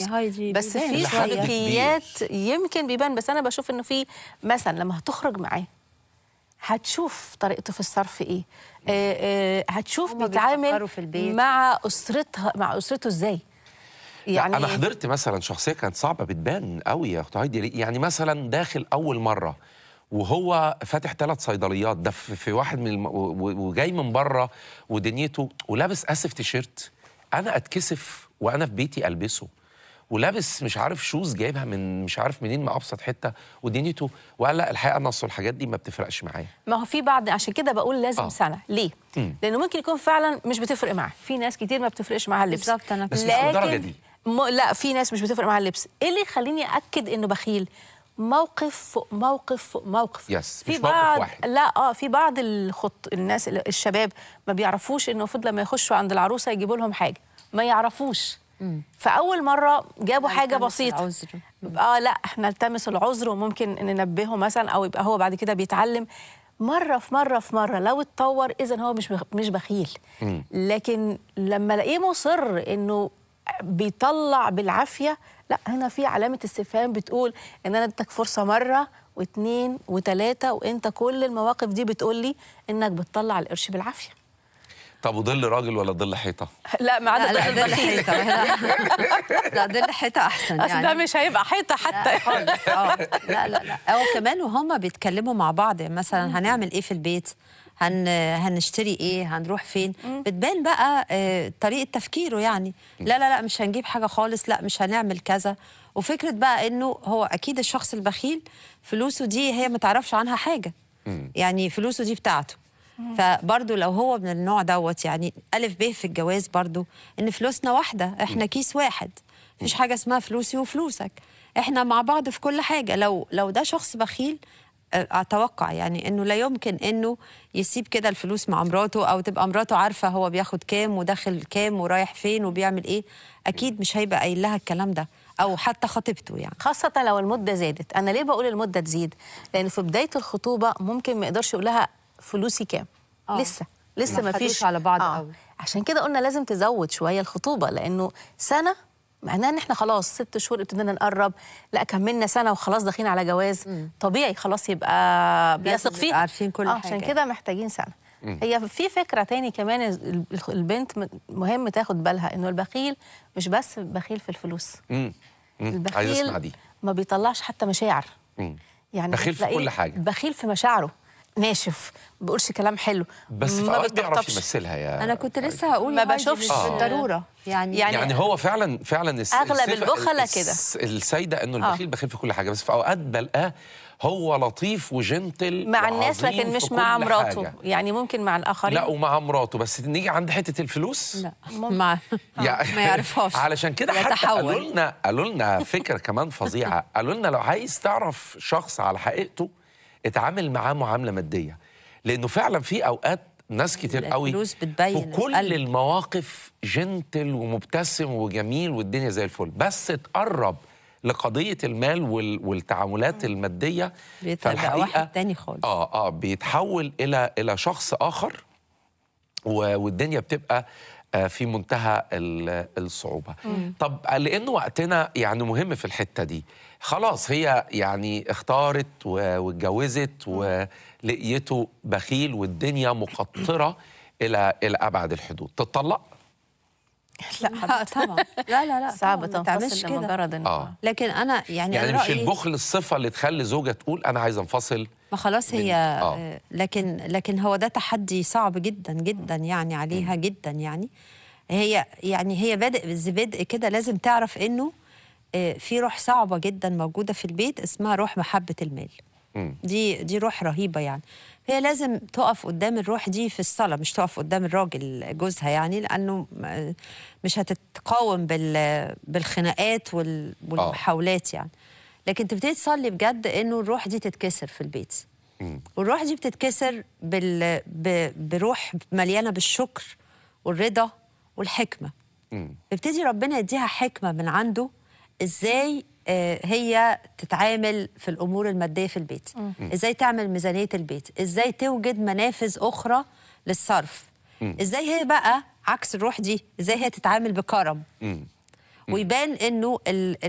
هايدي بس بيبان في شوية. سلوكيات يمكن بيبان بس انا بشوف انه في مثلا لما هتخرج معاه هتشوف طريقته في الصرف ايه آه آه هتشوف هما بيتعامل بيفكروا في البيت. مع اسرتها مع اسرته ازاي يعني انا حضرت مثلا شخصيه كانت صعبه بتبان قوي يا اخت هايدي يعني مثلا داخل اول مره وهو فاتح ثلاث صيدليات ده في في واحد من الم... و- و- وجاي من بره ودنيته ولابس اسف تيشيرت انا اتكسف وانا في بيتي البسه ولابس مش عارف شوز جايبها من مش عارف منين من ابسط حته ودنيته وقال لا الحقيقه انا اصل الحاجات دي ما بتفرقش معايا ما هو في بعض عشان كده بقول لازم آه. آه. سنه ليه مم. لانه ممكن يكون فعلا مش بتفرق معاه في ناس كتير ما بتفرقش معاها اللبس بالظبط، أنا بس مش للدرجة دي. م... لا في ناس مش بتفرق معاها اللبس ايه اللي يخليني اكد انه بخيل موقف فوق موقف فوق موقف يس، في مش موقف بعض واحد. لا اه في بعض الخط الناس ال- الشباب ما بيعرفوش انه المفروض لما يخشوا عند العروسه يجيبوا لهم حاجه ما يعرفوش فاول مره جابوا حاجه التمس بسيطه العذر. اه لا احنا نلتمس العذر وممكن ننبهه مثلا او يبقى هو بعد كده بيتعلم مره في مره في مره لو اتطور اذا هو مش بخ- مش بخيل لكن لما الاقيه مصر انه بيطلع بالعافيه لا هنا في علامه استفهام بتقول ان انا اديتك فرصه مره واثنين وثلاثه وانت كل المواقف دي بتقول لي انك بتطلع القرش بالعافيه طب وظل راجل ولا ظل حيطه لا ما لا عدا لا ظل ده البخيل. الحيطة لا ده الحيطة أحسن اصل ده مش هيبقى حيطه لا حتى خالص اه لا لا لا او كمان وهم بيتكلموا مع بعض يعني مثلا هنعمل ايه في البيت هن هنشتري ايه هنروح فين بتبان بقى آه، طريقه تفكيره يعني لا لا لا مش هنجيب حاجه خالص لا مش هنعمل كذا وفكره بقى انه هو اكيد الشخص البخيل فلوسه دي هي ما تعرفش عنها حاجه يعني فلوسه دي بتاعته فبرضه لو هو من النوع دوت يعني ألف ب في الجواز برضه إن فلوسنا واحدة إحنا كيس واحد مفيش حاجة اسمها فلوسي وفلوسك إحنا مع بعض في كل حاجة لو لو ده شخص بخيل آه، أتوقع يعني إنه لا يمكن إنه يسيب كده الفلوس مع مراته أو تبقى مراته عارفة هو بياخد كام وداخل كام ورايح فين وبيعمل إيه أكيد مش هيبقى قايل لها الكلام ده أو حتى خطيبته يعني خاصة لو المدة زادت، أنا ليه بقول المدة تزيد؟ لأن في بداية الخطوبة ممكن ما يقدرش يقول لها فلوسي كام؟ آه. لسه لسه ما ما خدوش فيش على بعض قوي. عشان كده قلنا لازم تزود شوية الخطوبة لأنه سنة معناها ان احنا خلاص ست شهور ابتدينا نقرب لا كملنا سنه وخلاص داخلين على جواز طبيعي خلاص يبقى بيثق نبقى فيه عارفين كل آه، حاجة. عشان كده محتاجين سنه هي في فكره تاني كمان ال- البنت م- مهم تاخد بالها انه البخيل مش بس بخيل في الفلوس امم عايز اسمع دي ما بيطلعش حتى مشاعر مم. يعني بخيل في بتلاقيه كل حاجة. بخيل في مشاعره ناشف ما بيقولش كلام حلو بس في ما اوقات بيعرف بيطبطبش. يمثلها يا أنا كنت لسه هقول ما يا هايدي بشوفش- مش آه. بالضرورة يعني يعني- يعني هو فعلا فعلا الس- أغلب الصفة- البخلة الس- كده. السيده انه البخيل بخيل في كل حاجه بس في اوقات بلقاه هو لطيف وجنتل مع الناس وعظيم لكن في مش مع كل مراته حاجة. يعني ممكن مع الاخرين لا ومع مراته بس نيجي عند حته الفلوس لا ما يعني ما يعرفهاش علشان كده حتى قالوا يتحول لنا قالوا لنا فكره كمان فظيعه قالوا لنا لو عايز تعرف شخص على حقيقته اتعامل معاه معامله ماديه لانه فعلا في اوقات ناس كتير قوي الفلوس بتبين في كل القلب. المواقف جنتل ومبتسم وجميل والدنيا زي الفل بس تقرب لقضيه المال وال- والتعاملات الماديه بيبقى واحد تاني خالص اه اه بيتحول الى الى شخص اخر و- والدنيا بتبقى آه، في منتهى ال- الصعوبة طب لأن وقتنا يعني مهم في الحتة دي خلاص هي يعني اختارت و- واتجوزت ولقيته بخيل والدنيا مقطرة إلى إلى أبعد الحدود تطلق لا لا طبعا لا لا لا صعب طبعاً، ما تعملش تنفصل كده لمجرد انه آه. لكن انا يعني, يعني أنا مش رأيي- البخل الصفة اللي تخلي زوجة تقول أنا عايزة أنفصل ما خلاص من- هي آه. آه. لكن لكن هو ده تحدي صعب جدا جدا يعني عليها جدا يعني هي يعني هي بادئ بدء كده لازم تعرف انه آه، في روح صعبه جدا موجوده في البيت اسمها روح محبه المال مم. دي دي روح رهيبه يعني هي لازم تقف قدام الروح دي في الصلاه مش تقف قدام الراجل جوزها يعني لانه م- مش هتتقاوم بال بالخناقات وال- والمحاولات يعني لكن تبتدي تصلي بجد انه الروح دي تتكسر في البيت والروح دي بتتكسر بال... ب... بروح مليانه بالشكر والرضا والحكمه مم. يبتدي ربنا يديها حكمه من عنده ازاي آه، هي تتعامل في الامور الماديه في البيت ازاي تعمل ميزانيه البيت ازاي توجد منافذ اخرى للصرف ازاي هي بقى عكس الروح دي ازاي هي تتعامل بكرم مم. ويبان انه ال-